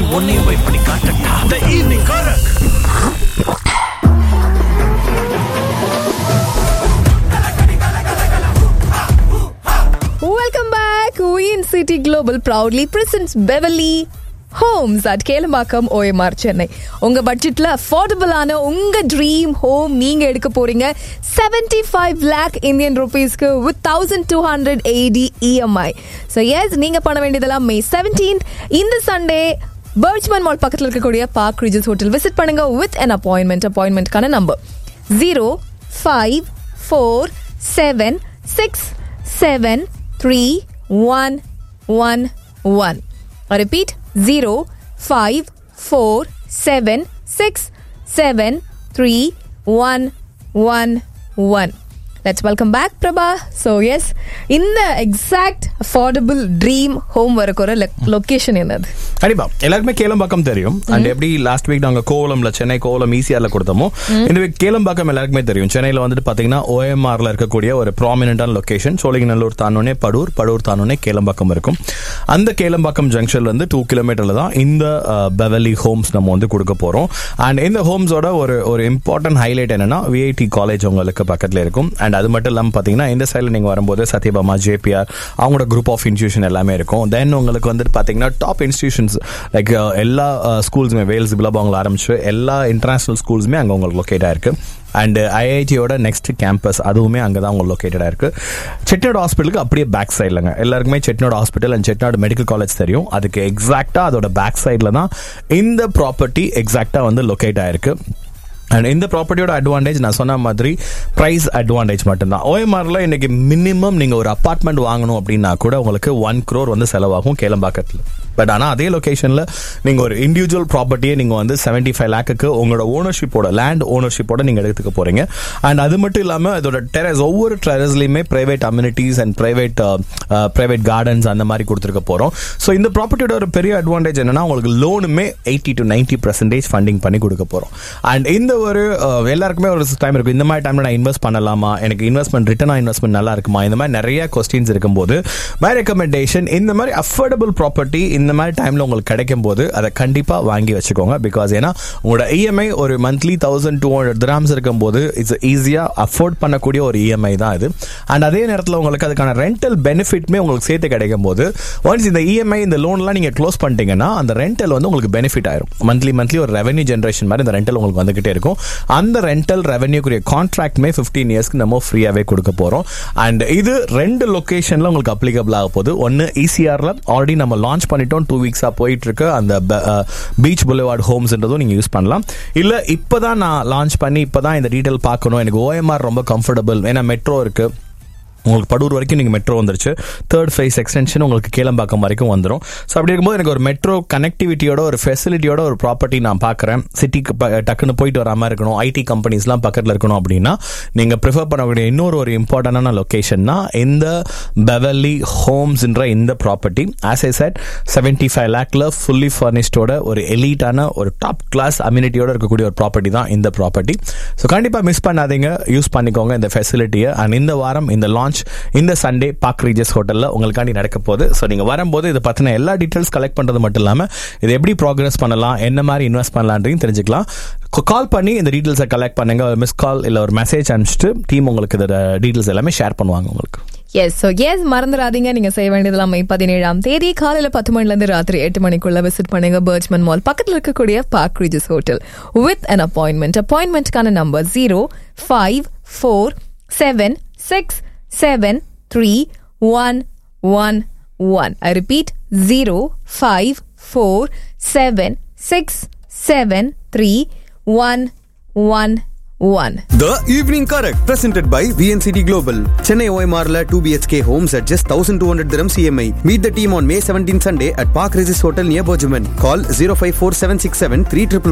உன்னையும் போய் பண்ணி காட்டட்டா the evening correct Welcome back. Win City Global proudly presents Beverly Homes at Kelambakkam OMR Chennai உங்க பட்ஜெட்ல அஃபோர்டபுளான உங்க ட்ரீம் ஹோம் நீங்க எடுக்க போறீங்க 75 ஃபைவ் லேக் இந்தியன் ருபீஸ்க்கு with thousand two hundred eighty EMI so yes நீங்க பண்ண வேண்டியதெல்லாம் மே செவன்டீன் இந்த சண்டே பர்ச்மன் மால் பக்கத்தில் இருக்கக்கூடிய பார்க் ரிஜஸ் ஹோட்டல் விசிட் பண்ணுங்க வித் அன் அப்பாயின்மெண்ட் அப்பாயின்மெண்ட்கான number zero five four seven six seven three one one one repeat zero five four seven six seven three one one one let's welcome back Prabha so yes இந்த exact affordable dream home வரக்குற location என்னது கண்டிப்பா எல்லாருக்குமே கேளம்பாக்கம் தெரியும் and எப்படி last week நாங்க கோவலம்ல சென்னை கோவலம் ஈசிஆர்ல கொடுத்தோமோ இந்த week Kelambakkam எல்லாருக்குமே தெரியும் சென்னையில வந்துட்டு பாத்தீங்கன்னா ஓஎம்ஆர்ல இருக்கக்கூடிய ஒரு ப்ராமினண்டான லொகேஷன் சோழிங்கநல்லூர் தானோனே படூர் படூர் தானோனே கேளம்பாக்கம் இருக்கும் அந்த கேளம்பாக்கம் ஜங்ஷன்ல இருந்து டூ கிலோமீட்டர்ல தான் இந்த பெவலி ஹோம்ஸ் நம்ம வந்து கொடுக்க போறோம் அண்ட் இந்த ஹோம்ஸோட ஒரு ஒரு இம்பார்ட்டன்ட் ஹைலைட் என்னன்னா விஐடி காலேஜ் உங்களுக்கு பக்கத்துல இருக்கும் அண்ட் அது மட்டும் இல்லாமல் பார்த்தீங்கன்னா இந்த சைடில் நீங்கள் வரும்போது சத்யபாமா ஜேபிஆர் அவங்களோட குரூப் ஆஃப் இன்ஸ்டியூஷன் எல்லாமே இருக்கும் தென் உங்களுக்கு வந்துட்டு பார்த்தீங்கன்னா டாப் இன்ஸ்டியூஷன்ஸ் லைக் எல்லா ஸ்கூல்ஸுமே வேல்ஸ் பிலபாங்கில் ஆரம்பிச்சு எல்லா இன்டர்நேஷனல் ஸ்கூல்ஸுமே அங்கே உங்களுக்கு லொக்கேட் ஆயிருக்கு அண்ட் ஐஐடியோட நெக்ஸ்ட் கேம்பஸ் அதுவுமே அங்கே தான் உங்களுக்கு லொக்கேட்டடாக இருக்கு செட்நாடு ஹாஸ்பிட்டலுக்கு அப்படியே பேக் சைட்லங்க எல்லாருக்குமே Chettinad hospital and Chettinad medical college தெரியும் அதுக்கு எக்ஸாக்டாக அதோட பேக் சைடில் தான் இந்த ப்ராப்பர்ட்டி எக்ஸாக்டாக வந்து லொக்கேட் ஆயிருக்கு அண்ட் இந்த ப்ராப்பர்ட்டியோட அட்வான்டேஜ் நான் சொன்ன மாதிரி ப்ரைஸ் அட்வான்டேஜ் மட்டும்தான் ஓஎம்ஆர்ல இன்னைக்கு மினிமம் நீங்க ஒரு அப்பார்ட்மெண்ட் வாங்கணும் அப்படின்னா கூட உங்களுக்கு ஒன் க்ரோர் வந்து செலவாகும் கேளம்பாக்கத்தில் பட் ஆனால் அதே லொகேஷனில் நீங்கள் ஒரு இண்டிவிஜுவல் ப்ராப்பர்ட்டியை நீங்கள் வந்து செவன்டி ஃபைவ் லேக்குக்கு உங்களோட ஓனர்ஷிப்போட லேண்ட் ஓனர்ஷிப்போட நீங்கள் எடுத்துக்க போறீங்க அண்ட் அது மட்டும் இல்லாமல் இதோட டெரஸ் ஒவ்வொரு டெரஸ்லையுமே private amenities and private private gardens அந்த மாதிரி கொடுத்துருக்க போகிறோம் ஸோ இந்த ப்ராப்பர்ட்டியோட ஒரு பெரிய அட்வான்டேஜ் என்னன்னா உங்களுக்கு லோனுமே eighty to ninety percentage funding பண்ணி கொடுக்க போகிறோம் அண்ட் இந்த ஒரு அஹ், எல்லாருக்குமே ஒரு டைம் இருக்கும் இந்த மாதிரி டைம்ல நான் இன்வெஸ்ட் பண்ணலாமா எனக்கு இன்வெஸ்ட்மெண்ட் ரிட்டர்ன் இன்வெஸ்ட்மெண்ட் நல்லா இருக்குமா இந்த மாதிரி நிறைய கொஸ்டின்ஸ் இருக்கும்போது மை ரெக்கமெண்டேஷன் இந்த மாதிரி அஃபோர்டபுள் ப்ராப்பர்ட்டி இந்த மாதிரி டைம்ல உங்களுக்கு கிடைக்கும் போது அதை கண்டிப்பா வாங்கி வச்சுக்கோங்க பிகாஸ் ஏன்னா உங்களோட இஎம்ஐ ஒரு monthly thousand two hundred grams இருக்கும்போது இட்ஸ் ஈஸியா அஃபோர்ட் பண்ணக்கூடிய ஒரு இஎம்ஐ தான் இது அண்ட் அதே நேரத்தில் உங்களுக்கு அதுக்கான ரெண்டல் பெனிஃபிட்மே உங்களுக்கு சேர்த்து கிடைக்கும் போது ஒன்ஸ் இந்த இஎம்ஐ இந்த லோன்லாம் நீங்க க்ளோஸ் பண்ணிட்டீங்கன்னா அந்த ரெண்டல் வந்து உங்களுக்கு பெனிஃபிட் ஆயிரும் மந்த்லி மந்த்லி ஒரு ரெவன்யூ ஜென்ரேஷன் மாதிரி இந்த ரெண்டல் உங்களுக்கு வந்துகிட்டே இருக்கும் அந்த ரெண்டல் ரெவன்யூக்குரிய கான்ட்ராக்ட்மே ஃபிஃப்டீன் இயர்ஸ்க்கு நம்ம ஃப்ரீயாவே கொடுக்க போறோம் அண்ட் இது ரெண்டு லொகேஷன்ல உங்களுக்கு அப்ளிகபிள் ஆக போகுது ஒன்னு இசிஆர்ல ஆல்ரெடி நம்ம லான்ச் பண்ணிட்டோம் டூ வீக்ஸா போயிட்டு இருக்கு அந்த பீச் புலிவார்ட் ஹோம்ஸ்ன்றதும் நீங்க யூஸ் பண்ணலாம் இல்ல இப்பதான் நான் லான்ச் பண்ணி இப்பதான் இந்த டீடைல் பார்க்கணும் எனக்கு ஓஎம்ஆர் ரொம்ப கம்ஃபர்டபுள் ஏன்னா மெட்ரோ இருக்கு உங்களுக்கு படூர் வரைக்கும் நீங்கள் மெட்ரோ வந்துருச்சு தேர்ட் ஃபேஸ் எக்ஸ்டென்ஷன் உங்களுக்கு கேளம்பாக்கம் வரைக்கும் வந்துடும் ஸோ அப்படி இருக்கும்போது எனக்கு ஒரு மெட்ரோ கனெக்டிவிட்டியோட ஒரு ஃபெசிலிட்டியோட ஒரு ப்ராப்பர்ட்டி நான் பார்க்குறேன் சிட்டிக்கு டக்குன்னு போயிட்டு வர மாதிரி இருக்கணும் ஐடி கம்பெனிஸ்லாம் பக்கத்தில் இருக்கணும் அப்படின்னா நீங்கள் ப்ரிஃபர் பண்ணக்கூடிய இன்னொரு ஒரு இம்பார்ட்டண்டான லொக்கேஷன்னா இந்த பெவல்லி ஹோம்ஸ்ன்ற இந்த property as I said seventy five லேக்ல ஃபுல்லி ஃபர்னிஷ்டோட ஒரு எலீட்டான ஒரு டாப் கிளாஸ் அம்யூனிட்டியோட இருக்கக்கூடிய ஒரு ப்ராப்பர்ட்டி தான் இந்த ப்ராப்பர்ட்டி ஸோ கண்டிப்பாக மிஸ் பண்ணாதீங்க யூஸ் பண்ணிக்கோங்க இந்த ஃபெசிலிட்டியை அண்ட் இந்த வாரம் இந்த லான்ச் இந்த சண்டே பாக் ரீஜஸ் ஹோட்டலில் உங்களுக்காண்டி நடக்க போகுது ஸோ நீங்கள் வரும்போது இதை பற்றின எல்லா டீட்டெயில்ஸ் கலெக்ட் பண்ணுறது மட்டும் இல்லாமல் இது எப்படி ப்ராக்ரஸ் பண்ணலாம் என்ன மாதிரி இன்வெஸ்ட் பண்ணலான்றதையும் தெரிஞ்சுக்கலாம் கால் பண்ணி இந்த டீட்டெயில்ஸை கலெக்ட் பண்ணுங்க ஒரு மிஸ் கால் இல்லை ஒரு மெசேஜ் அனுப்பிச்சிட்டு டீம் உங்களுக்கு இதோட டீட்டெயில்ஸ் எல்லாமே ஷேர் பண்ணுவாங்க உங்களுக்கு எஸ் ஸோ எஸ் மறந்துடாதீங்க நீங்க செய்ய வேண்டியதெல்லாம் மே பதினேழாம் தேதி காலையில பத்து மணில இருந்து ராத்திரி எட்டு மணிக்குள்ள விசிட் பண்ணுங்க பர்ச்மன் மால் பக்கத்துல இருக்கக்கூடிய park Regis hotel with an appointment அப்பாயின்மெண்ட்கான number zero five four seven six seven three one one one I repeat zero five four seven six seven three one one one The Evening Correct, presented by VNCT Global. Chennai OMRல 2 BHK homes at just 1200 dirhams EMI. Meet the team on May 17 Sunday at Park Regis Hotel near Bojuman. Call 054767